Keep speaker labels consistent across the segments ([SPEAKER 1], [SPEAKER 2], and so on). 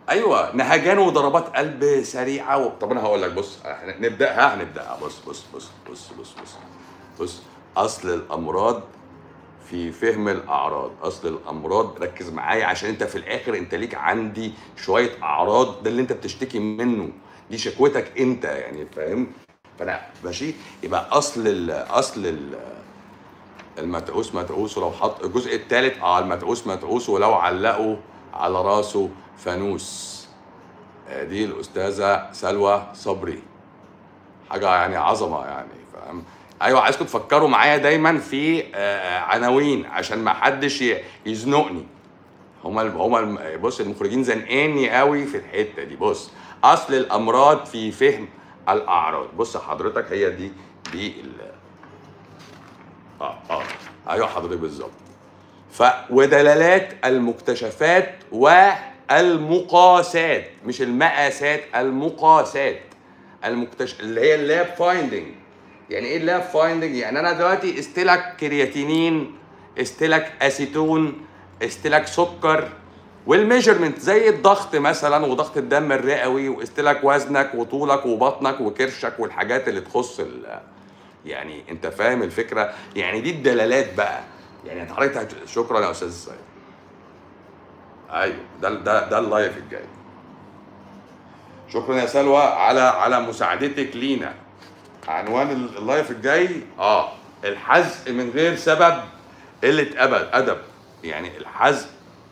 [SPEAKER 1] ايوه نهجان وضربات قلب سريعه و... طب انا هقول لك بص احنا نبداها هنبداها بص بص بص بص بص بص بص اصل الامراض في فهم الاعراض اصل الامراض ركز معايا عشان انت في الاخر انت ليك عندي شويه اعراض ده اللي انت بتشتكي منه دي شكوتك انت يعني فاهم فانا ماشي يبقى اصل ال اصل ال المتعوس متعوس ولو حط الجزء الثالث اه المتعوس متعوس ولو علقوا على راسه فانوس آه، دي الاستاذه سلوى صبري حاجه يعني عظمه يعني فاهم ايوه عايزكم تفكروا معايا دايما في آه، عناوين عشان ما حدش ي- يزنقني هما ال- هما الم- بص المخرجين زنقاني قوي في الحته دي بص اصل الامراض في فهم الاعراض بص حضرتك هي دي دي ال اه اه ايوه حضرتك بالظبط ف ودلالات المكتشفات والمقاسات مش المقاسات المقاسات المكتش اللي هي اللاب فايندنج يعني ايه اللاب فايندنج يعني انا دلوقتي استلك كرياتينين استلك اسيتون استلك سكر والميجرمنت زي الضغط مثلا وضغط الدم الرئوي واستلك وزنك وطولك وبطنك وكرشك والحاجات اللي تخص ال يعني انت فاهم الفكره يعني دي الدلالات بقى يعني انت حضرتك هت- شكرا يا استاذ سيد ايوه ده ده ده اللايف الجاي شكرا يا سلوى على على مساعدتك لينا عنوان ال- اللايف الجاي اه الحزق من غير سبب قله ادب ادب يعني الحزق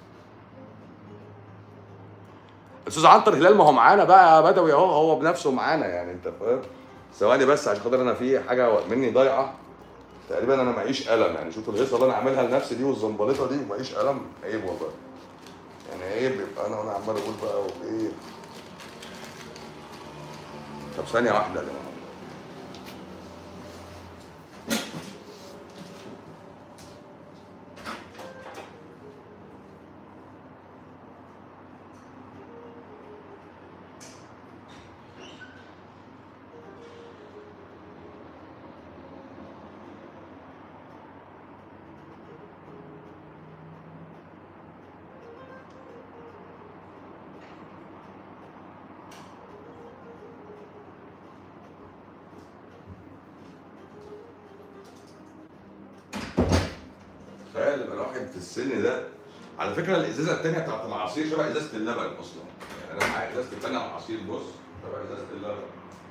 [SPEAKER 1] استاذ عنتر هلال ما هو معانا بقى يا بدوي اهو هو بنفسه معانا يعني انت فاهم ثواني بس عشان خاطر انا في حاجه مني ضايعه تقريبا انا معيش قلم يعني شوف الهيصه اللي انا عاملها لنفسي دي والزنبلطه دي ومعيش قلم عيب والله يعني عيب يبقى انا وانا عمال اقول بقى وايه طب ثانيه واحده يا جماعه تخيل يبقى الواحد في السن ده على فكره الازازه الثانيه بتاعت العصير شبه ازازه اللبن اصلا يعني انا معايا ازازه الثانيه عصير بص شبه ازازه اللبن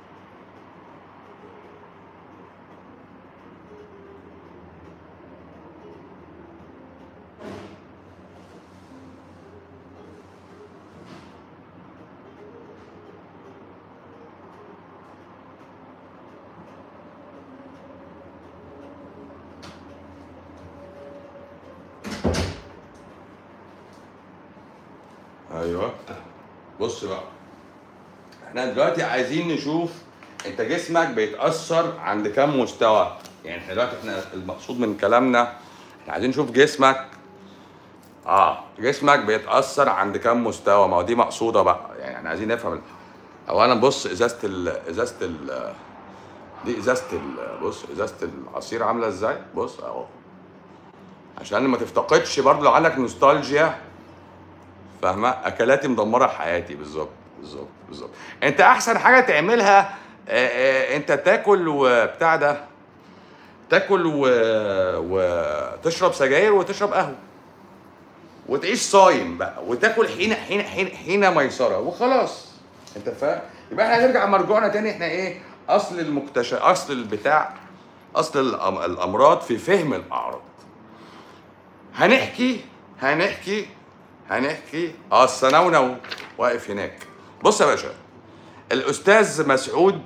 [SPEAKER 1] ايوه بص بقى احنا دلوقتي عايزين نشوف انت جسمك بيتاثر عند كام مستوى يعني احنا دلوقتي احنا المقصود من كلامنا احنا عايزين نشوف جسمك اه جسمك بيتاثر عند كام مستوى ما هو دي مقصوده بقى يعني احنا عايزين نفهم ال- اولا بص ازازه ال ازازه ال دي ازازه ال بص ازازه العصير عامله ازاي بص اهو عشان ما تفتقدش برضه لو عندك نوستالجيا فاهمه اكلاتي مدمره حياتي بالظبط بالظبط بالظبط انت احسن حاجه تعملها آه، آه، انت تاكل وبتاع ده تاكل و... وتشرب سجاير وتشرب قهوه وتعيش صايم بقى وتاكل حين حين حين حين ميسره وخلاص انت فاهم يبقى احنا هنرجع مرجوعنا تاني احنا ايه اصل المكتشف اصل البتاع اصل الأم... الامراض في فهم الاعراض هنحكي هنحكي هنحكي اه السنونو واقف هناك بص يا باشا الاستاذ مسعود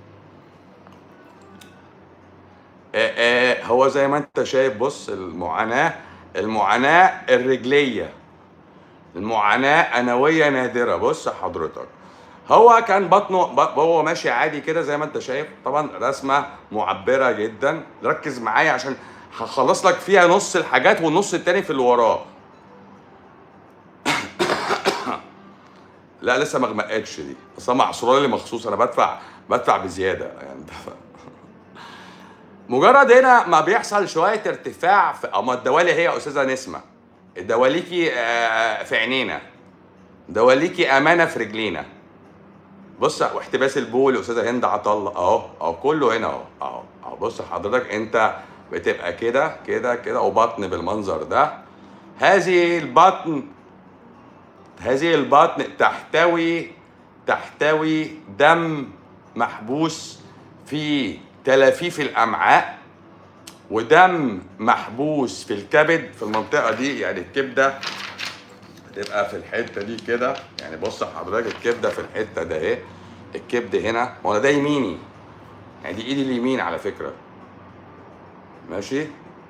[SPEAKER 1] آه آه هو زي ما انت شايف بص المعاناه المعاناه الرجليه المعاناه انويه نادره بص حضرتك هو كان بطنه ب- هو ماشي عادي كده زي ما انت شايف طبعا رسمه معبره جدا ركز معايا عشان هخلص لك فيها نص الحاجات والنص التاني في اللي وراه لا لسه ما غمقتش دي اصل معصوره لي مخصوص انا بدفع بدفع بزياده يعني بدفع. مجرد هنا ما بيحصل شويه ارتفاع في اما الدوالي هي يا استاذه نسمه الدواليكي آه، في عينينا دواليكي امانه في رجلينا بص واحتباس البول استاذه هند عطله اهو اهو كله هنا اهو اهو اهو بص حضرتك انت بتبقى كده كده كده وبطن بالمنظر ده هذه البطن هذه البطن تحتوي تحتوي دم محبوس في تلافيف الامعاء ودم محبوس في الكبد في المنطقه دي يعني الكبده تبقى في الحته دي كده يعني بص حضرتك الكبده في الحته ده اهي الكبد هنا هو أنا ده يميني يعني دي ايدي اليمين على فكره ماشي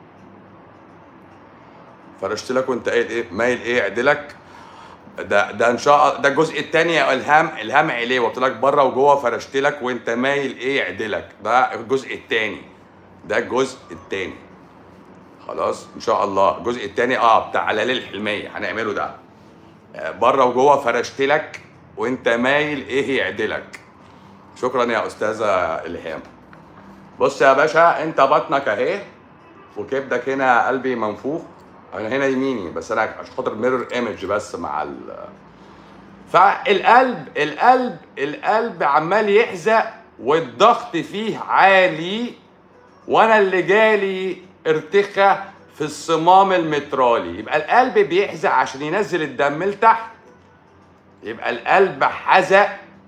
[SPEAKER 1] فرشت لك وانت قايل ايه مايل ايه اعدلك ده ده ان شاء الله ده الجزء الثاني يا الهام الهام عليه قلت لك بره وجوه فرشت لك وانت مايل ايه اعدلك ده الجزء الثاني ده الجزء الثاني خلاص ان شاء الله الجزء الثاني اه بتاع علالي الحلميه هنعمله ده آه، بره وجوه فرشت لك وانت مايل ايه يعدلك شكرا يا استاذه الهام بص يا باشا انت بطنك اهي وكبدك هنا قلبي منفوخ انا هنا يميني بس انا عشان خاطر ميرور ايمج بس مع ال فالقلب القلب القلب عمال يحزق والضغط فيه عالي وانا اللي جالي ارتخاء في الصمام المترالي يبقى القلب بيحزق عشان ينزل الدم لتحت يبقى القلب حزق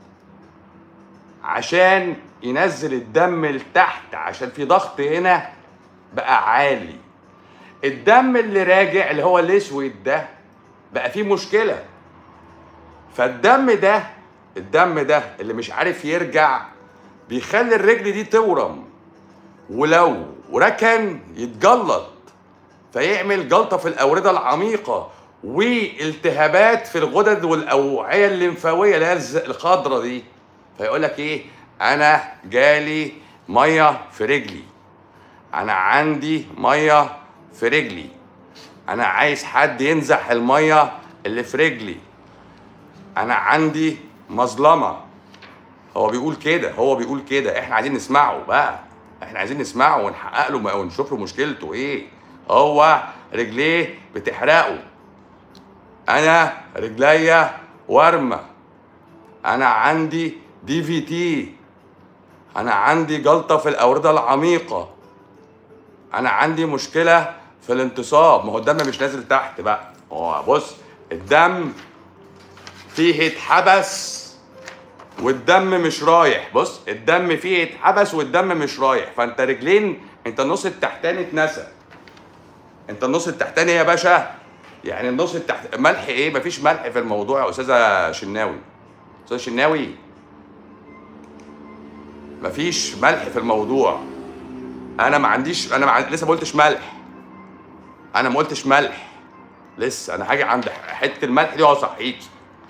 [SPEAKER 1] عشان ينزل الدم لتحت عشان في ضغط هنا بقى عالي الدم اللي راجع اللي هو الاسود ده بقى فيه مشكله فالدم ده الدم ده اللي مش عارف يرجع بيخلي الرجل دي تورم ولو ركن يتجلط فيعمل جلطه في الاورده العميقه والتهابات في الغدد والاوعيه الليمفاويه اللي هي الز- الخضره دي فيقول لك ايه انا جالي ميه في رجلي انا عندي ميه في رجلي انا عايز حد ينزح الميه اللي في رجلي انا عندي مظلمه هو بيقول كده هو بيقول كده احنا عايزين نسمعه بقى احنا عايزين نسمعه ونحقق له ونشوف له مشكلته ايه هو رجليه بتحرقه انا رجليا ورمه انا عندي دي في تي انا عندي جلطه في الاورده العميقه انا عندي مشكله في الانتصاب ما هو الدم مش نازل تحت بقى هو بص الدم فيه اتحبس والدم مش رايح بص الدم فيه اتحبس والدم مش رايح فانت رجلين انت النص التحتاني اتنسى انت النص التحتاني يا باشا يعني النص التحت ملح ايه مفيش ملح في الموضوع يا استاذه شناوي استاذه شناوي مفيش ملح في الموضوع انا ما عنديش انا ما عن... لسه ما قلتش ملح انا ما قلتش ملح لسه انا هاجي عند حته الملح دي واصحيك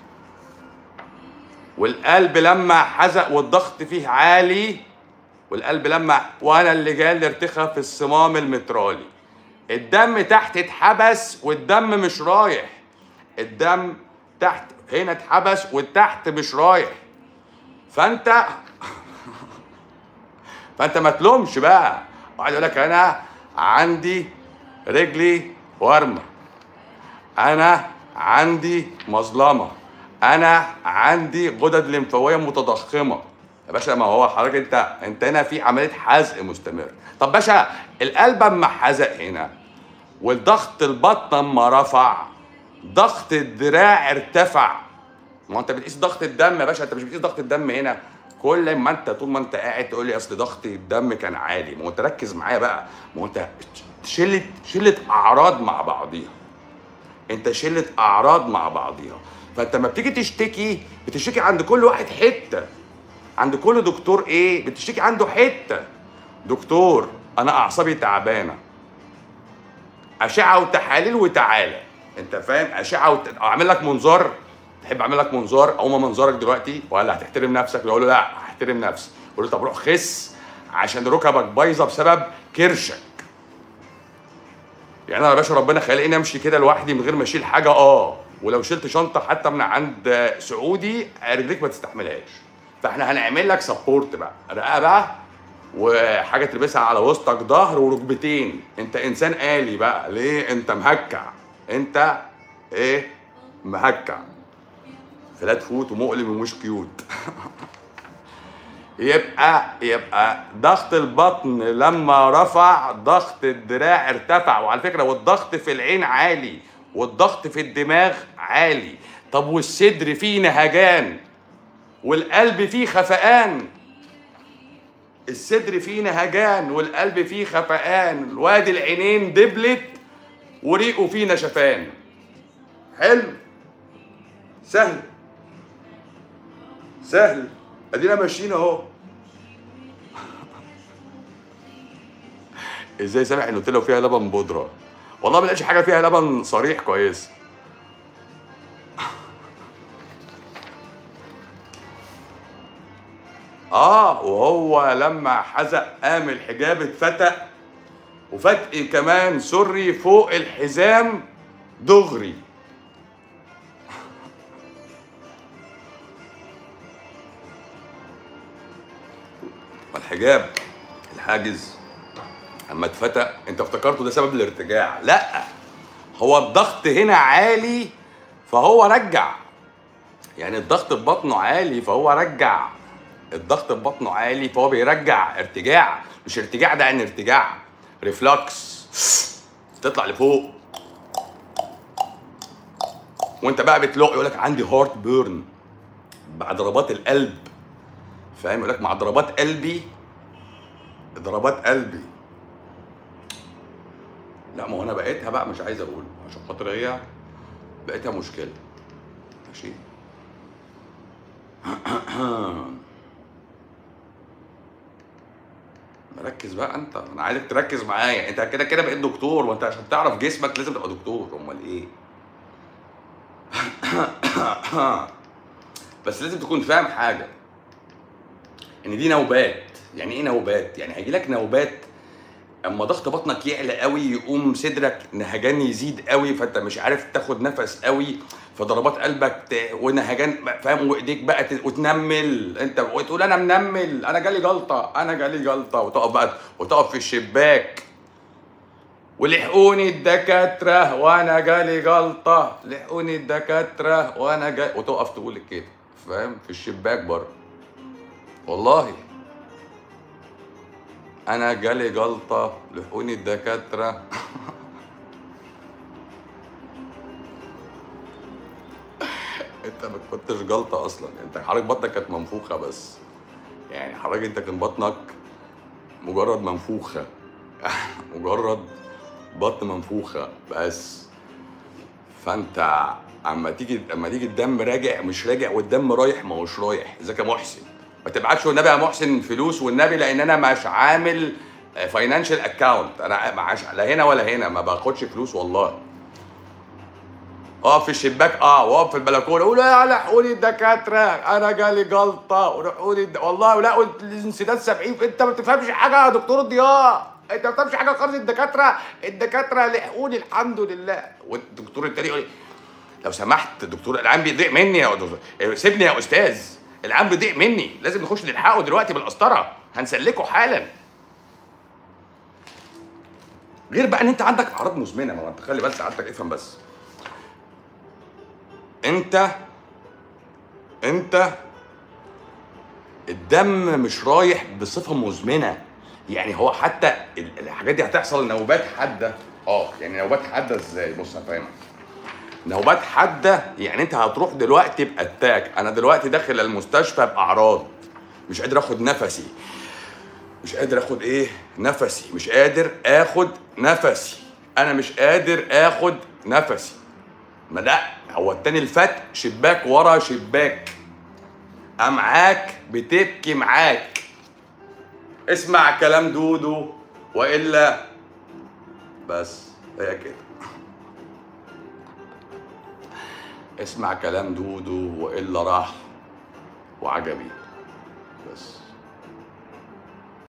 [SPEAKER 1] والقلب لما حزق والضغط فيه عالي والقلب لما وانا اللي جالي ارتخاء في الصمام المترالي الدم تحت اتحبس والدم مش رايح الدم تحت هنا اتحبس والتحت مش رايح فانت فانت ما تلومش بقى واحد يقول لك انا عندي رجلي ورمه انا عندي مظلمه انا عندي غدد لمفاويه متضخمه يا باشا ما هو حضرتك انت انت هنا في عمليه حزق مستمر طب باشا القلب اما حزق هنا والضغط البطن اما رفع ضغط الدراع ارتفع ما هو انت بتقيس ضغط الدم يا باشا انت مش بتقيس ضغط الدم هنا كل ما انت طول ما انت قاعد تقول لي اصل ضغط الدم كان عالي ما هو انت ركز معايا بقى ما هو انت شله شله اعراض مع بعضيها انت شله اعراض مع بعضيها فانت لما بتيجي تشتكي بتشتكي عند كل واحد حته عند كل دكتور ايه بتشتكي عنده حته دكتور انا اعصابي تعبانه اشعه وتحاليل وتعالى انت فاهم اشعه وت... اعمل لك منظار تحب اعمل لك منظار اقوم منظرك دلوقتي ولا هتحترم نفسك يقول له لا هحترم نفسي يقول له طب روح خس عشان ركبك بايظه بسبب كرشك يعني انا يا باشا ربنا خلقني امشي كده لوحدي من غير ما اشيل حاجه اه ولو شلت شنطه حتى من عند سعودي رجليك ما تستحملهاش فاحنا هنعمل لك سبورت بقى رقبه وحاجه تلبسها على وسطك ظهر وركبتين انت انسان آلي بقى ليه انت مهكع انت ايه مهكع فلات فوت ومؤلم ومش كيوت يبقى يبقى ضغط البطن لما رفع ضغط الدراع ارتفع وعلى فكره والضغط في العين عالي والضغط في الدماغ عالي طب والصدر فيه نهجان والقلب فيه خفقان الصدر فيه نهجان والقلب فيه خفقان وادي العينين دبلت وريقه فيه نشفان حلو سهل سهل ادينا ماشيين اهو ازاي سامع النوتيلا وفيها لبن بودره والله ما لقيتش حاجه فيها لبن صريح كويس اه وهو لما حزق قام الحجاب اتفتق وفتق كمان سري فوق الحزام دغري والحجاب الحاجز اما اتفتق انت افتكرته ده سبب الارتجاع لا هو الضغط هنا عالي فهو رجع يعني الضغط في بطنه عالي فهو رجع الضغط في بطنه عالي فهو بيرجع ارتجاع مش ارتجاع ده يعني ارتجاع ريفلكس تطلع لفوق وانت بقى بتلق يقول لك عندي هارت بيرن مع ضربات القلب فاهم يقول لك مع ضربات قلبي ضربات قلبي لا ما هو انا بقيتها بقى مش عايز اقول عشان خاطر هي بقيتها مشكله ماشي مركز بقى انت انا عايزك تركز معايا انت كده كده بقيت دكتور وانت عشان تعرف جسمك لازم تبقى دكتور امال ايه بس لازم تكون فاهم حاجه ان دي نوبات يعني ايه نوبات يعني هيجي لك نوبات اما ضغط بطنك يعلى قوي يقوم صدرك نهجان يزيد قوي فانت مش عارف تاخد نفس قوي فضربات قلبك ت... ونهجان فاهم وايديك بقى ت... وتنمل انت وتقول انا منمل انا جالي جلطه انا جالي جلطه وتقف بقى وتقف في الشباك ولحقوني الدكاتره وانا جالي جلطه لحقوني الدكاتره وانا جالي وتقف تقول كده فاهم في الشباك بره والله انا جالي جلطه لحقوني الدكاتره انت ما كنتش جلطه اصلا انت حضرتك بطنك كانت منفوخه بس يعني حضرتك انت كان بطنك مجرد منفوخه مجرد بطن منفوخه بس فانت اما تيجي اما تيجي الدم راجع مش راجع والدم رايح ما هوش رايح ازيك يا محسن ما تبعتش والنبي يا محسن فلوس والنبي لان انا مش عامل فاينانشال اكاونت انا معاش لا هنا ولا هنا ما باخدش فلوس والله اقف في الشباك اه واقف في البلكونه قول يا لحقوني الدكاتره انا جالي جلطه ولحقوني الد... والله لا قلت الانسداد 70 انت ما بتفهمش حاجه يا دكتور ضياء انت ما بتفهمش حاجه خالص الدكاتره الدكاتره لحقوني الحمد لله والدكتور التاني يقول لي لو سمحت دكتور العام بيضيق مني يا دكتور سيبني يا استاذ العام بيضيق مني لازم نخش نلحقه دلوقتي بالقسطره هنسلكه حالا غير بقى ان انت عندك اعراض مزمنه ما هو انت خلي بالك سعادتك افهم بس انت انت الدم مش رايح بصفه مزمنه يعني هو حتى ال- الحاجات دي هتحصل نوبات حاده اه يعني نوبات حاده ازاي بص هفهمك نوبات حاده يعني انت هتروح دلوقتي باتاك انا دلوقتي داخل المستشفى باعراض مش قادر اخد نفسي مش قادر اخد ايه نفسي مش قادر اخد نفسي انا مش قادر اخد نفسي ما لا هو التاني الفتق شباك ورا شباك امعاك بتبكي معاك اسمع كلام دودو والا بس هي كده اسمع كلام دودو والا راح وعجبي بس